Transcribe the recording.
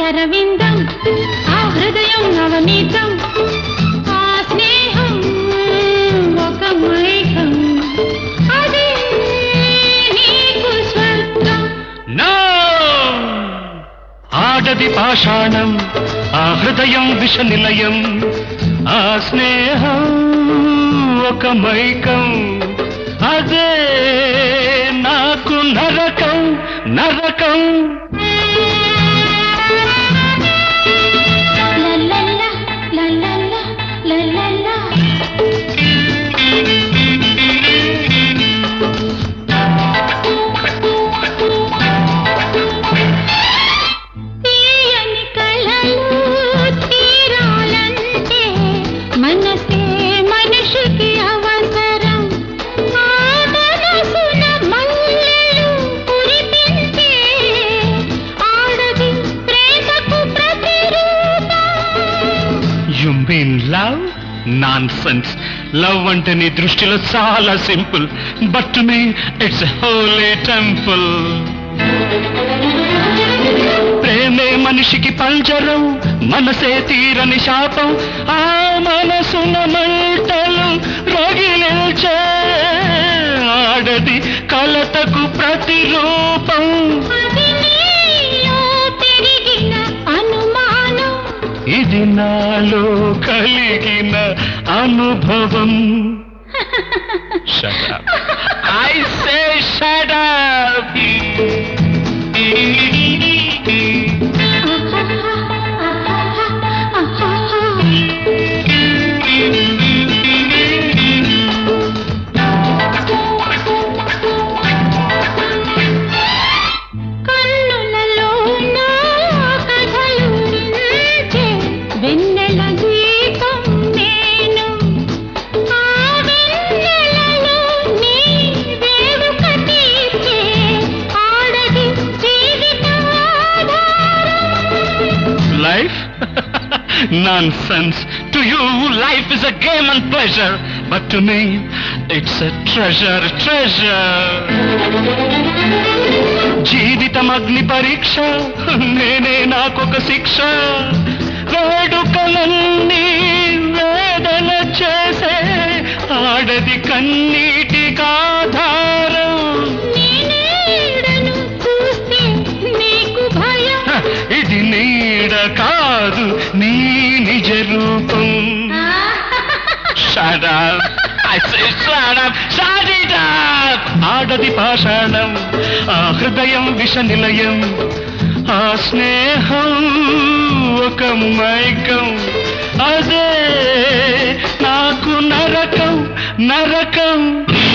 అరవిందం ఆ హృదయం నవనీతం ఆ స్నేహం ఒక మైకం అదే నీకు స్వర్గం నో ఆడది పాషాణం ఆ హృదయం విష నిలయం ఆ స్నేహం ఒక మైకం అదే నాకు నరకం నరకం లల్లల్లా, లల్లల్లా, లల్లల్లా. తీయని కలలు తీరాలంటే మనసే మనిషికి అవసరం ఆ మనసున మల్లెలు కురిపించే ఆడది ప్రేమకు ప్రతిరూపం you mean love nonsense love అంటే నీ దృష్టిలో చాలా simple but to me it's holy temple ప్రేమే మనిషికి పంజరం మనసే తీరని శాపం ఆ మనసున మంటలు రగిలించే ఆడది కలతకు ప్రతిరూపం అది నీలో పెరిగిన అనుమానం ఇది నాలో కలిగిన అనుభవం Shut up. I say shut up. కన్నులలో నా కథలు నించే వెన్నెల దీపం నేను ఆ వెన్నెలలో నీ వేడుక తీర్చే ఆడది జీవిత Life? Nonsense. To you, life is a game and pleasure. But to me, it's a treasure, treasure. జీవితం అగ్ని పరీక్ష నేనే నాకొక శిక్ష వేడుకలన్నీ వేదన చేసే ఆడది కన్నీటికాధారం నేనేడను చూస్తే నీకు భయం హ, ఇది నీడ కాదు నీ నిజ రూపం Shut up. I say shut up. Shut it up. ఆడది పాషాణం ఆ హృదయం విష నిలయం ఆ స్నేహం ఒక మైకం అదే నాకు నరకం నరకం